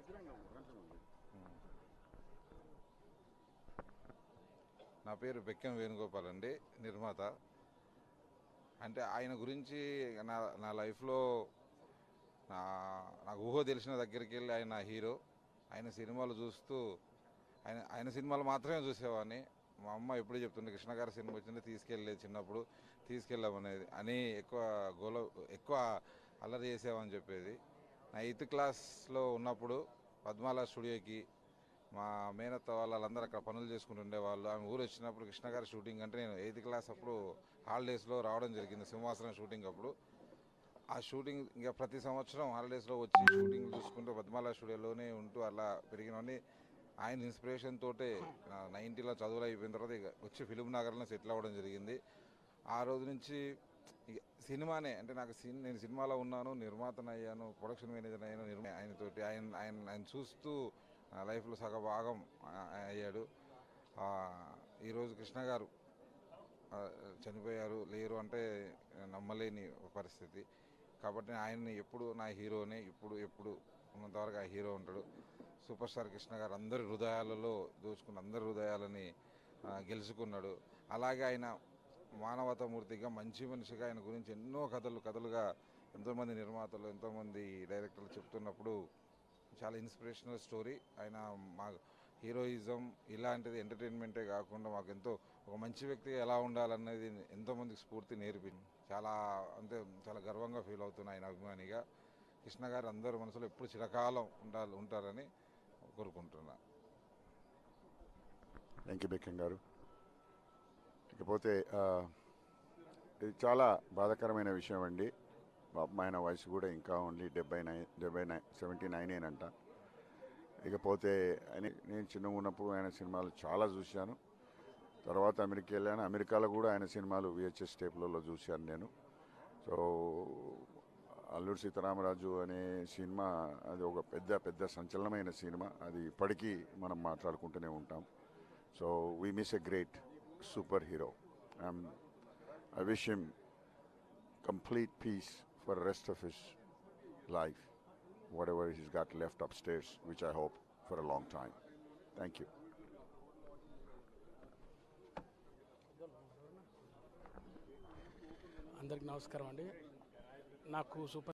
నా పేరు బెక్కం వేణుగోపాల్ అండి నిర్మాత అంటే ఆయన గురించి నా నా లైఫ్లో నా నాకు ఊహ తెలిసిన దగ్గరికి వెళ్ళి ఆయన హీరో ఆయన సినిమాలు చూస్తూ ఆయన ఆయన సినిమాలు మాత్రమే చూసేవాడిని మా అమ్మ ఎప్పుడు చెప్తుండే కృష్ణ గారి సినిమా వచ్చింది తీసుకెళ్ళలేదు చిన్నప్పుడు తీసుకెళ్ళామనేది అని ఎక్కువ గోల ఎక్కువ అల్లరి చేసేవని చెప్పేది నా ఎయిత్ క్లాస్లో ఉన్నప్పుడు పద్మాల స్టూడియోకి మా మేనత్త వాళ్ళందరూ అక్కడ పనులు చేసుకుంటూ ఉండేవాళ్ళు ఆమె ఊరు వచ్చినప్పుడు కృష్ణ గారి షూటింగ్ అంటే నేను ఎయిత్ క్లాస్ అప్పుడు హాలిడేస్లో రావడం జరిగింది సింహాసనం షూటింగ్ అప్పుడు ఆ షూటింగ్ ఇంకా ప్రతి సంవత్సరం హాలిడేస్లో వచ్చి షూటింగ్ చూసుకుంటూ పద్మాల స్టూడియోలోనే ఉంటూ అలా పెరిగినవన్నీ ఆయన ఇన్స్పిరేషన్ తోటే నైంటీలో చదువులు అయిపోయిన తర్వాత ఇక వచ్చి ఫిలిం నగర్లో సెటిల్ అవ్వడం జరిగింది ఆ రోజు నుంచి ఇక సినిమానే అంటే నాకు సిన్ నేను సినిమాలో ఉన్నాను నిర్మాతను అయ్యాను ప్రొడక్షన్ మేనేజర్ అయ్యాను నిర్మా ఆయనతోటి ఆయన ఆయన ఆయన చూస్తూ నా లైఫ్లో సగ భాగం ఆ- అయ్యాడు ఆ, ఈరోజు కృష్ణ గారు ఆ, చనిపోయారు లేరు అంటే నమ్మలేని పరిస్థితి కాబట్టి ఆయన్ని ఎప్పుడు నా హీరోనే ఇప్పుడు ఎప్పుడు ఉన్నంతవరకు ఆ హీరో ఉంటాడు సూపర్ స్టార్ కృష్ణ గారు అందరి హృదయాలలో దోచుకున్న అందరి హృదయాలని ఆ, గెలుచుకున్నాడు అలాగే ఆయన మానవతామూర్తిగా మంచి మనిషిగా ఆయన గురించి ఎన్నో కథలు కథలుగా ఎంతోమంది నిర్మాతలు ఎంతోమంది డైరెక్టర్లు చెప్తున్నప్పుడు చాలా ఇన్స్పిరేషనల్ స్టోరీ ఆయన మా హీరోయిజం ఇలాంటిది ఎంటర్టైన్మెంటే కాకుండా మాకు ఎంతో ఒక మంచి వ్యక్తిగా ఎలా ఉండాలనేది ఎంతోమందికి స్ఫూర్తి నేర్పింది చాలా అంటే చాలా గర్వంగా ఫీల్ అవుతున్నా ఆయన అభిమానిగా కృష్ణ గారు అందరూ మనసులో ఎప్పుడు చిరకాలం ఉండాలి ఉంటారని కోరుకుంటున్నా థ్యాంక్ యూ బెక్కం గారు ఇకపోతే ఆ, ఇది చాలా బాధాకరమైన విషయం అండి పాపం ఆయన వయసు కూడా ఇంకా ఓన్లీ డెబ్బై నైన్ డెబ్బై నైన్ సెవెంటీ నైన్ అంట ఇకపోతే ఆయన నేను చిన్నగా ఉన్నప్పుడు ఆయన సినిమాలు చాలా చూశాను తర్వాత అమెరికా వెళ్ళాను అమెరికాలో కూడా ఆయన సినిమాలు విహెచ్ఎస్ టేపులలో చూశాను నేను సో అల్లూరి సీతారామరాజు అనే సినిమా అది ఒక పెద్ద పెద్ద సంచలనమైన సినిమా అది ఇప్పటికీ మనం మాట్లాడుకుంటూనే ఉంటాం so we miss a great super hero I wish him complete peace for the rest of his life, whatever he's got left upstairs, which I hope for a long time. Thank you. అందరికి నమస్కారం అండి నాకు super